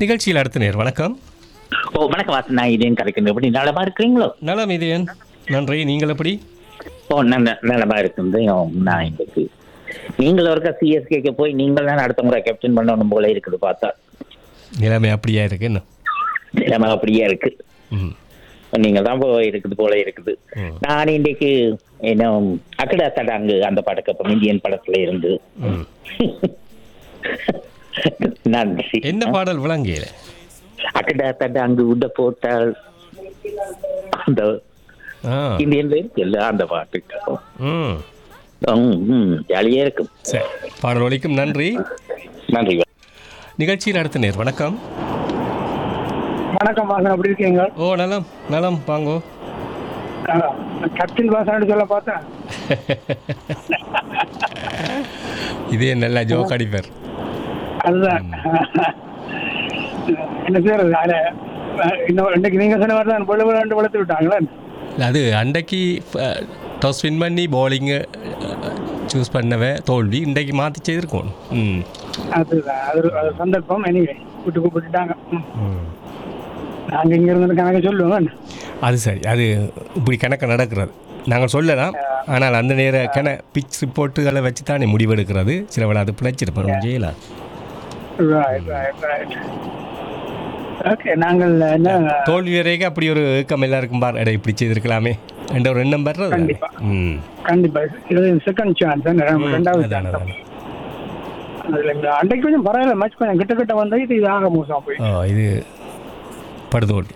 நிகழ்ச்சியில் அடுத்த நேர் வணக்கம் ஓ வணக்கம் வாசன் நான் இதேன் கதைக்கணும் எப்படி நலமா இருக்கிறீங்களோ நலம் இதயன் நன்றி நீங்கள் எப்படி ஓ நல்ல நலமா இருக்குது நான் இன்னைக்கு நீங்கள் ஒருக்கா சிஎஸ்கேக்கு போய் நீங்கள் தான் அடுத்த முறை கேப்டன் பண்ணணும் போல இருக்குது பார்த்தா நிலைமை அப்படியா இருக்கு என்ன நிலைமை அப்படியே இருக்கு ம் நீங்க தான் போய் இருக்குது போல இருக்குது ம். நான் இன்னைக்கு என்ன அக்கடா தடாங்கு அந்த படக்கப்பம் இந்தியன் படத்துல இருந்து ம் நன்றி என்ன பாடல் விளங்கியல அக்கடா தடாங்கு உட போட்டால் அந்த ஆ இந்தியன்ல இருக்குல்ல அந்த பாட்டு ம் ம், ம், ஜாலியா இருக்கும் சரி பாடல் ஒலிக்கும் நன்றி நன்றி நிகழ்ச்சியில் அடுத்த நேர் வணக்கம் வணக்கம் வாசன் எப்படி இருக்கீங்க ஓ நலம் நலம் வாங்கோ கப்டன் வாசன் சொல்ல பார்த்தேன் இதே நல்ல ஜோக் அடிப்பார் அதுதான் என்ன செய்யறது அதில் இன்னும் இன்னைக்கு நீங்கள் சொன்ன மாதிரி தான் பொழுது விளையாண்டு வளர்த்து விட்டாங்களே அது அன்றைக்கு டாஸ் வின் பண்ணி பவுலிங்கு சூஸ் பண்ணவே தோல்வி இன்றைக்கு மாற்றி செய்திருக்கோம் ம் அதுதான் அது ஒரு- அது ஒரு சந்தர்ப்பம் எனிவே விட்டு கூப்பிட்டுட்டாங்க ம். ம் நாங்கள் இங்கே இருந்து கணக்கு சொல்லுவோம் அது சரி அது இப்படி கணக்கு நடக்கிறது நாங்கள் சொல்லலாம் ஆனால் அந்த நேர கண பிச் ரிப்போர்ட்டுகளை வச்சு தானே முடிவெடுக்கிறது சில வேளை அது பிழைச்சிருப்போம் செய்யலாம் ரைட் ரைட் ரைட் ஓகே நாங்கள் என்ன தோல்வி வரைக்கும் அப்படி ஒரு ஏக்கம் எல்லாருக்கும் பார் எடை இப்படி செய்திருக்கலாமே என்ற ஒரு எண்ணம் வர்றது கண்டிப்பா. ம் கண்டிப்பாக இது செகண்ட் சான்ஸ் ரெண்டாவது அதான் சான்ஸ் அதான் அதில் இந்த அன்றைக்கு கொஞ்சம் பரவாயில்ல மேட்ச் கொஞ்சம் கிட்ட கிட்ட வந்து இது இதாக மோசம் போய் ஓ இது படுதோல்வி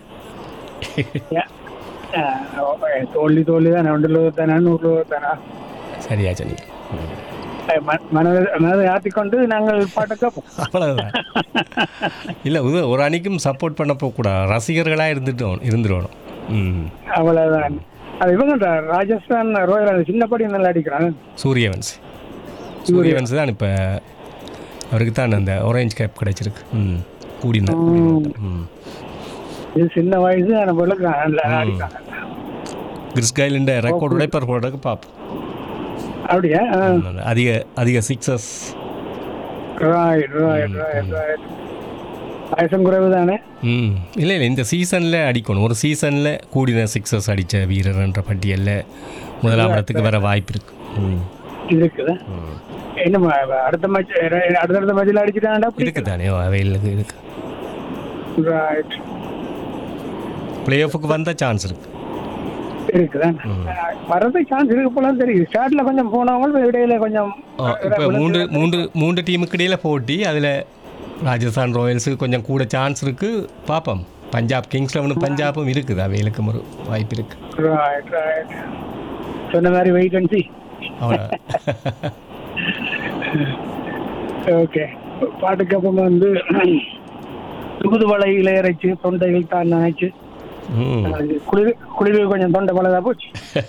தோல்வி தோல்வி தானே ஒன்றில் தானே நூறு தானே சரியா சொன்னீங்க ம். மனதை மனதை ஆற்றிக்கொண்டு நாங்கள் பாட்டை கேட்போம் அவ்வளவுதான் இல்லை இது ஒரு அணிக்கும் சப்போர்ட் பண்ண போகக்கூடாது ரசிகர்களாக இருந்துட்டோம் இருந்துடணும் ம் அவ்வளோதான் அது இவங்க ராஜஸ்தான் ரோயல் அந்த சின்னப்படி நல்லா அடிக்கிறான் சூரியவன்ஸ் சூரியவன்ஸ் தான் இப்போ அவருக்கு தான் அந்த orange கேப் கிடைச்சிருக்கு ம் கூடின ம் இது சின்ன வயசு நம்ம விளக்குறான் நல்லா அடிக்கிறான் கிறிஸ் கைலிண்ட ரெக்கார்ட் உடைப்பர் போடுறதுக்கு பார்ப்போம் அப்படியா அதிக அதிக sixes right right right right வயசும் குறைவு தானே ம் இல்லை இல்லை இந்த சீசனில் அடிக்கணும் ஒரு சீசனில் கூடின சிக்ஸஸ் அடித்த வீரர்ன்ற பட்டியலில் முதலாம் இடத்துக்கு வர வாய்ப்பு இருக்கு ம் இருக்குது என்ன அடுத்த மேட்ச் அடுத்தடுத்த மேட்சில் அடிச்சுட்டான்டா இருக்கு தானே அவைகளுக்கு இருக்கு ரைட் பிளே ஆஃபுக்கு வந்த சான்ஸ் இருக்கு இருக்குதான் வரது சான்ஸ் இருக்கு போல தெரியுது ஸ்டார்ட்ல கொஞ்சம் போனவங்க இடையில கொஞ்சம் இப்போ மூன்று மூன்று மூன்று டீமுக்கு இடையில் போட்டி அதில் ராஜஸ்தான் ராயல்ஸுக்கு கொஞ்சம் கூட சான்ஸ் இருக்குது பார்ப்போம் பஞ்சாப் கிங்ஸ் லெவனும் பஞ்சாபும் இருக்குது அவைகளுக்கும் ஒரு வாய்ப்பு இருக்குது ரைட் ரைட் சொன்ன மாதிரி வெயிட் அண்ட் சி அவ்வளோ ஓகே பாட்டுக்கு அப்புறம் வந்து தூதுவளை இலையரைச்சு தொண்டைகள் தான் நினைச்சு ம் குளிர் குளிர் கொஞ்சம் தொண்டை பழதா போச்சு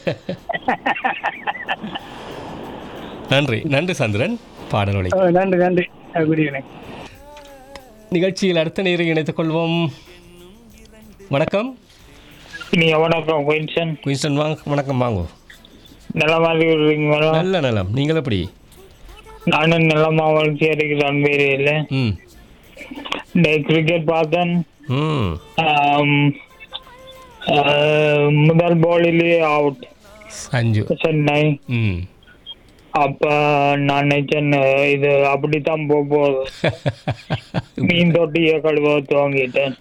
நன்றி நன்றி சந்திரன் பாடல் வழி ஓ, நன்றி நன்றி குட் ஈவினிங் நிகழ்ச்சியில் அடுத்த நேரம் இணைத்துக் கொள்வோம் வணக்கம் நீங்க வணக்கம் குயின்சன் குயின்ஸ்டன் வாங்க வணக்கம் வாங்கோ நல்ல மாதிரி இருக்கீங்களா நல்ல நலம் நீங்கள் எப்படி நானும் நல்லமா வளர்ச்சி இருக்கிறேன் வேறையில் ம் டே கிரிக்கெட் பார்த்தேன் ம் ஆம், ஆ, முதல் பாலிலே அவுட் அஞ்சு சென்னை ம் அப்ப நான் நினைச்சேன் இது அப்படித்தான் போக போகுது மீன் தொட்டியை கழுவ துவங்கிட்டேன்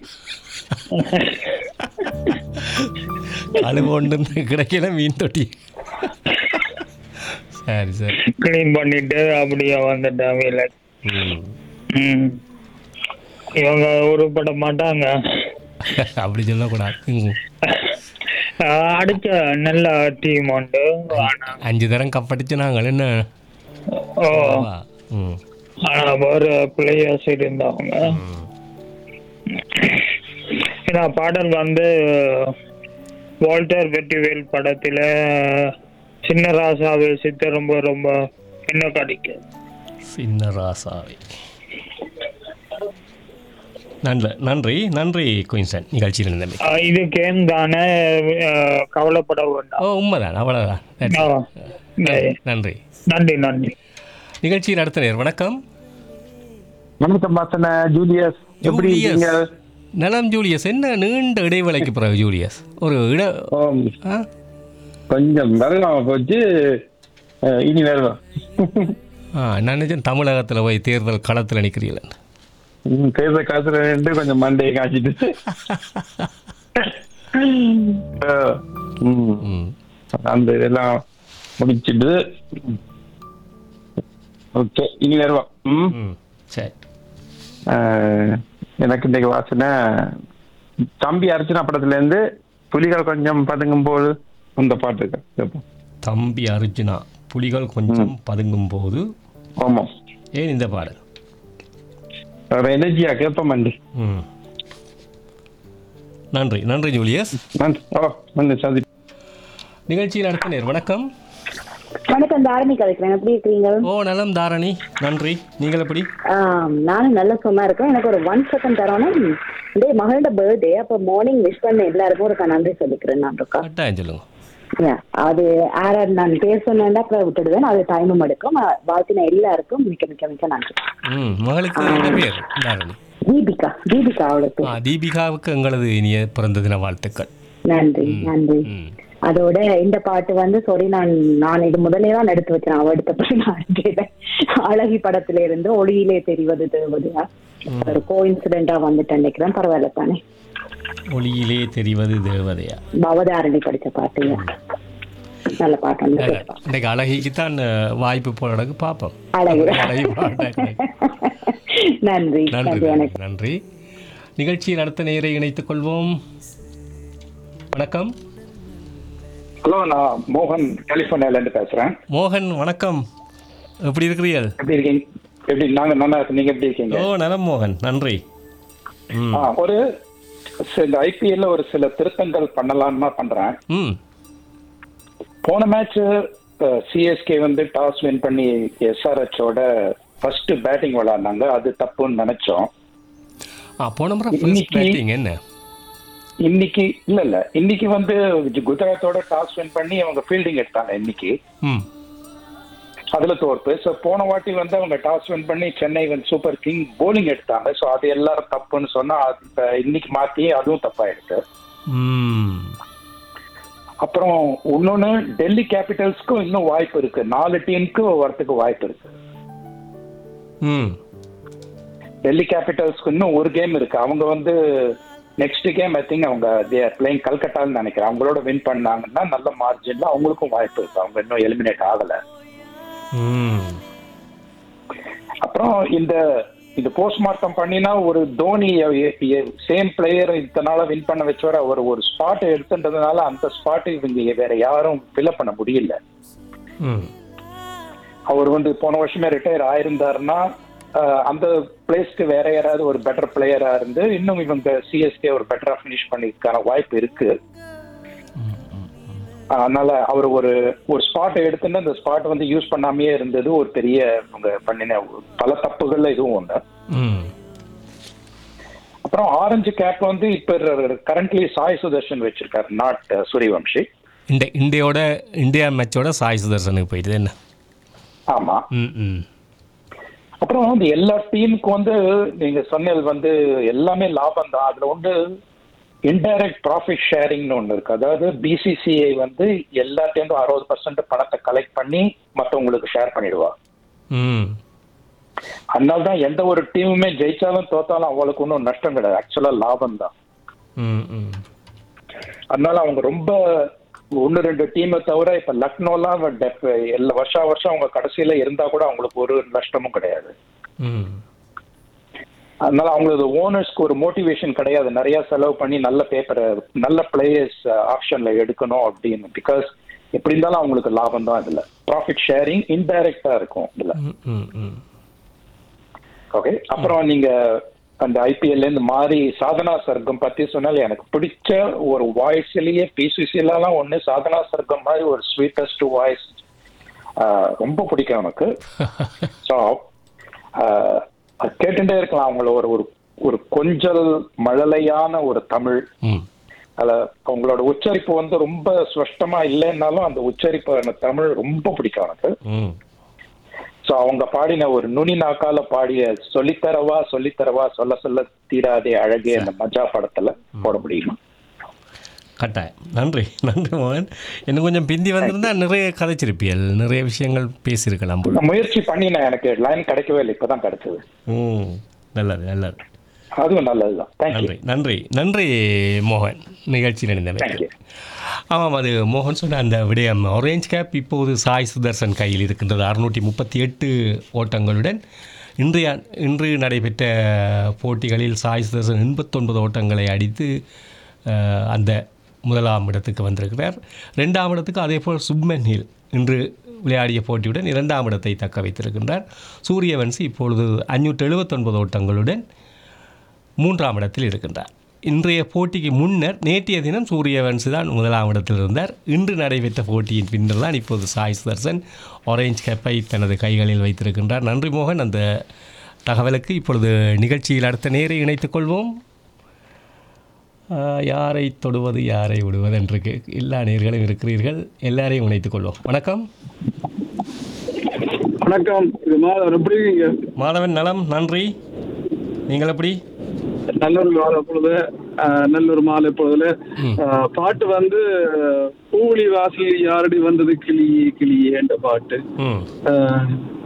அழுவு ஒன்று கிடைக்கல மீன் தொட்டி சரி சரி க்ளீன் பண்ணிட்டு அப்படியே வந்துட்டேன் வேலை ம் ம். இவங்க உருப்பட மாட்டாங்க அப்படி சொல்லக்கூடாது ம். ஆ, அடிச்ச நல்ல டீம் உண்டு ஆனா அஞ்சு தரம் கப்படிச்சு நாங்கள் என்ன ஓ வா. ம் ஆனா வேற பிளேயர்ஸ் இருந்தவங்க ஏன்னா பாடல் வந்து வால்டர் வெற்றிவேல் படத்துல சின்ன ராசாவை சித்த ரொம்ப ரொம்ப என்ன கிடைக்கும் சின்ன ராசாவை நன்றி நன்றி நன்றி குயின்சன் நிகழ்ச்சியில் இருந்தமை ஆ, இது கேம் தானே ஆ, கவலைப்பட ஓ வேண்டாம் உண்மைதான் அவ்வளோதான் ஆ, நன்றி. நன்றி நன்றி நன்றி நிகழ்ச்சியில் அடுத்த நேர் வணக்கம் வணக்கம் வாசன ஜூலியஸ் எப்படி ஜூலியஸ் இருக்கீங்க நலம் ஜூலியஸ் என்ன நீண்ட இடைவேளைக்கு பிறகு ஜூலியஸ் ஒரு இட ஆம், ஆ கொஞ்சம் விரலாம போச்சு அஹ், இனி வருவோம் ஆ நான் நினைச்சேன் தமிழகத்தில் போய் தேர்தல் களத்தில் நிற்கிறீங்களேன் ம், தேர்தல் காசுல நின்று கொஞ்சம் மண்டையை காய்ச்சிட்டு அஹ், ம், ம் அந்த இதெல்லாம் முடிச்சிட்டு ஓகே இனி வருவோம் ம் ம் சரி அஹ், எனக்கு இன்னைக்கு வாசனை தம்பி அர்ச்சனா படத்துல இருந்து புலிகள் கொஞ்சம் பதுங்கும் போது அந்த பாட்டு இருக்கு கேட்போம். தம்பி அர்ஜுனா புலிகள் கொஞ்சம் பதுங்கும் போது ஆமாம் ஏன் இந்த பாடல் வேற எனர்ஜியா கேட்போம் நன்றி ம் நன்றி நன்றி ஜூலியஸ் நன்றி ஓ நன்றி சந்தி நிகழ்ச்சியில் அடுத்த நேர் வணக்கம் வணக்கம் தாரணி கதைக்கிறேன் எப்படி இருக்கிறீங்க ஓ நலம் தாரணி நன்றி நீங்கள் எப்படி ஆம், நானும் நல்ல சும்மா இருக்கேன் எனக்கு ஒரு ஒன் செகண்ட் தரணும் இதே மகளோட பர்த்டே அப்போ மார்னிங் விஷ் பண்ண எல்லாருக்கும் ஒரு நன்றி சொல்லிக்கிறேன் நான் இருக்கா கட்டாயம் சொல்லுங்க Yeah, அது யாராவது நான் பேர் சொன்னேன்னா அப்புறம் விட்டுடுவேன் அது டைமும் எடுக்கும் அஹ், வாழ்த்தின எல்லாருக்கும் மிக்க மிக்க மிக்க நன்றி ம் மகளுக்கு என்ன பேர் தாரணி தீபிகா தீபிகா அவளுக்கு ஆ தீபிகாவுக்கு எங்களது இனிய பிறந்த தின வாழ்த்துக்கள் நன்றி நன்றி ம் அதோட இந்த பாட்டு வந்து சாரி நான் நான் இது முதலே தான் எடுத்து வச்சேன் அவ எடுத்த பிறகு நான் எடுக்கல. அழகி படத்துல இருந்து ஒளியிலே தெரிவது தேவதையா ஒரு கோ இன்சிடென்டா வந்துட்டு நினைக்கிறேன் பரவாயில்ல தானே ஒளியிலே தெரிவது தேவதையா பவதாரணி படிச்ச பாட்டு நல்ல பாட்டு வந்து கேட்பா. இன்னைக்கு அழகிக்கு தான் அஹ், வாய்ப்பு போடுறதுக்கு பார்ப்போம் அழகு அழகி பாட்டா கிடைக்கும். நன்றி நன்றி நன்றி நன்றி, எனக்கு நன்றி நிகழ்ச்சியில் அடுத்த நேரை இணைத்துக் கொள்வோம் வணக்கம் ஹலோ நான் மோகன் கலிஃபோர்னியால இருந்து பேசுறேன் மோகன் வணக்கம் எப்படி இருக்கிறீர்கள் எப்படி இருக்கீங்க எப்படி நாங்க நல்லா இருக்கோம் நீங்க எப்படி இருக்கீங்க ஓ நலம் மோகன் நன்றி ம் ஆ, ஒரு சில ஐபிஎல்ல ஒரு சில திருத்தங்கள் பண்ணலாம்னு தான் பண்றேன் ம் போன மேட்ச் சிஎஸ்கே வந்து டாஸ் வின் பண்ணி எஸ்ஆர்ஹெச்சோட ஃபர்ஸ்ட் பேட்டிங் விளையாடினாங்க அது தப்புன்னு நினைச்சோம் ஆ போன முறை ஃபர்ஸ்ட் இன்னைக்கு- பேட்டிங் என்ன இன்னைக்கு இல்ல இல்ல இன்னைக்கு வந்து குஜராத்தோட டாஸ் வின் பண்ணி அவங்க ஃபீல்டிங் எடுத்தாங்க இன்னைக்கு ம் அதுல தோற்பு ஸோ போன வாட்டி வந்து அவங்க டாஸ் வின் பண்ணி சென்னை வந்து சூப்பர் கிங் போலிங் எடுத்தாங்க ஸோ அது எல்லாரும் தப்புன்னு சொன்னா அது இப்ப இன்னைக்கு மாத்தி அதுவும் தப்பாயிடுச்சு ம் அப்புறம் இன்னொன்னு டெல்லி கேபிட்டல்ஸ்க்கும் இன்னும் வாய்ப்பு இருக்கு நாலு டீமுக்கு வரத்துக்கு வாய்ப்பு இருக்கு ம் டெல்லி கேபிட்டல்ஸ்க்கு இன்னும் ஒரு கேம் இருக்கு அவங்க வந்து நெக்ஸ்ட் கேம் ஐ திங்க் அவங்க தேர் பிளேயிங் கல்கட்டான்னு நினைக்கிறேன் அவங்களோட வின் பண்ணாங்கன்னா நல்ல மார்ஜின்ல அவங்களுக்கும் வாய்ப்பு இருக்கு அவங்க இன்னும் எலிமினேட் ஆகல ம் அப்புறம் இந்த இந்த போஸ்ட்மார்ட்டம் பண்ணினா ஒரு தோனி சேம் பிளேயர் இத்தனால வின் பண்ண வச்சவர அவர் ஒரு ஸ்பாட் எடுத்துன்றதுனால அந்த ஸ்பாட் இவங்க வேற யாரும் ஃபில்அப் பண்ண முடியல ம் அவர் வந்து போன வருஷமே ரிட்டையர் ஆயிருந்தாருன்னா ஆஹ், அந்த பிளேஸ்க்கு வேற யாராவது ஒரு பெட்டர் பிளேயரா இருந்து இன்னும் இவங்க சிஎஸ்கே ஒரு பெட்டரா ஃபினிஷ் பண்ணிக்கான வாய்ப்பு இருக்கு அதனால அவர் ஒரு ஒரு ஸ்பாட்டை எடுத்துட்டு அந்த ஸ்பாட் வந்து யூஸ் பண்ணாமயே இருந்தது ஒரு பெரிய அவங்க பண்ணின பல தப்புகள்ல இதுவும் ஒண்ணு ம் அப்புறம் ஆரஞ்சு கேப் வந்து இப்ப கரண்ட்லி சாய் சுதர்ஷன் வச்சிருக்காரு நாட் சூரியவம்சி இந்த இந்தியாவோட இந்தியா மேட்சோட சாய் சுதர்சனுக்கு போயிடுது என்ன ஆமா ம் ம் அப்புறம் இந்த எல்லா டீமுக்கு வந்து நீங்க சொன்னது வந்து எல்லாமே லாபம் தான் அதுல வந்து இன்டைரக்ட் ப்ராஃபிட் ஷேரிங்னு ஒன்று இருக்கு அதாவது பிசிசிஐ வந்து எல்லாத்தையும் அறுபது பர்சன்ட் பணத்தை கலெக்ட் பண்ணி மற்றவங்களுக்கு ஷேர் பண்ணிடுவா ம் அதனால தான் எந்த ஒரு டீமுமே ஜெயிச்சாலும் தோத்தாலும் அவங்களுக்கு ஒன்றும் நஷ்டம் கிடையாது ஆக்சுவலா லாபம் தான் ம் ம் அதனால அவங்க ரொம்ப ஒன்று ரெண்டு டீமை தவிர இப்ப லக்னோலாம் டெஃப்- எல்லா வருஷா வருஷம் அவங்க கடைசியில இருந்தா கூட அவங்களுக்கு ஒரு நஷ்டமும் கிடையாது ம் அதனால அவங்களது ஓனர்ஸ்க்கு ஒரு மோட்டிவேஷன் கிடையாது நிறைய செலவு பண்ணி நல்ல பேப்பரை நல்ல பிளேயர்ஸ் ஆப்ஷன்ல எடுக்கணும் அப்படின்னு பிகாஸ் எப்படி இருந்தாலும் அவங்களுக்கு லாபம் தான் இதுல ப்ராஃபிட் ஷேரிங் இன்டைரக்டா இருக்கும் இதுல ம் ம் ம் ஓகே அப்புறம் நீங்க அந்த ஐபிஎல்ல இருந்து மாறி சாதனா சர்க்கம் பத்தி சொன்னால் எனக்கு பிடிச்ச ஒரு வாய்ஸ்லயே பிசிசிலாம் ஒண்ணு சாதனா சர்க்கம் மாதிரி ஒரு ஸ்வீட்டஸ்ட் வாய்ஸ் ரொம்ப பிடிக்கும் எனக்கு ஸோ கேட்டுட்டே இருக்கலாம் அவங்கள ஒரு ஒரு ஒரு கொஞ்சல் மழலையான ஒரு தமிழ் ம் அதுல அவங்களோட உச்சரிப்பு வந்து ரொம்ப ஸ்பஷ்டமா இல்லைன்னாலும் அந்த உச்சரிப்பு எனக்கு தமிழ் ரொம்ப பிடிக்கும் எனக்கு ம் ஸோ அவங்க பாடின ஒரு நுனி நாக்கால பாடிய சொல்லித்தரவா சொல்லித்தரவா சொல்ல சொல்ல தீராதே அழகே அந்த மஜா படத்துல போட முடியுமா கட்டாயம் நன்றி நன்றி மோகன் இன்னும் கொஞ்சம் பிந்தி வந்திருந்தா நிறைய கதைச்சிருப்பியல் நிறைய விஷயங்கள் பேசியிருக்கலாம் போல நான் முயற்சி பண்ணினேன் எனக்கு லைன் கிடைக்கவே இல்லை இப்பதான் கிடைச்சது ம் நல்லது நல்லது அதுவும் நல்லதுதான் தேங்க்யூ நன்றி நன்றி நன்றி மோகன் நிகழ்ச்சி நடந்தமைக்கு Thank you. ஆமாம் அது மோகன் சொன்ன அந்த விடயம் ஆரஞ்ச் கேப் இப்போது சாய் சுதர்சன் கையில் இருக்கின்றது அறுநூற்றி முப்பத்தி எட்டு ஓட்டங்களுடன் இன்றைய இன்று நடைபெற்ற போட்டிகளில் சாய் சுதர்சன் எண்பத்தொன்பது ஓட்டங்களை அடித்து அஹ், அந்த முதலாம் இடத்துக்கு வந்திருக்கிறார் ரெண்டாம் இடத்துக்கு அதேபோல் சுப்மன் ஹில் இன்று விளையாடிய போட்டியுடன் இரண்டாம் இடத்தை தக்க வைத்திருக்கின்றார் சூரியவன்சி இப்பொழுது அஞ்சூற்று எழுபத்தொன்பது ஓட்டங்களுடன் மூன்றாம் இடத்தில் இருக்கின்றார் இன்றைய போட்டிக்கு முன்னர் நேற்றைய தினம் சூரியவன்சி தான் முதலாம் இடத்தில் இருந்தார் இன்று நடைபெற்ற போட்டியின் பின்னர் தான் இப்போது சாய் சுதர்சன் ஆரஞ்ச் கேப்பை தனது கைகளில் வைத்திருக்கின்றார் நன்றி மோகன் அந்த தகவலுக்கு இப்பொழுது நிகழ்ச்சியில் அடுத்த நேரை இணைத்துக் கொள்வோம் ஆஹ், யாரை தொடுவது யாரை விடுவது என்று கே- எல்லா நேர்களும் இருக்கிறீர்கள் எல்லாரையும் இணைத்துக் கொள்வோம் வணக்கம் வணக்கம் இது மாதவன் எப்படி இருக்கீங்க மாதவன் நலம் நன்றி நீங்கள் எப்படி நல்லூர் மாலை பொழுது அஹ், நல்லூர் மாலை பொழுதுல அஹ், பாட்டு வந்து பூலி வாசல் யாரடி வந்தது கிளியே கிளியே என்ற பாட்டு ம் அஹ்,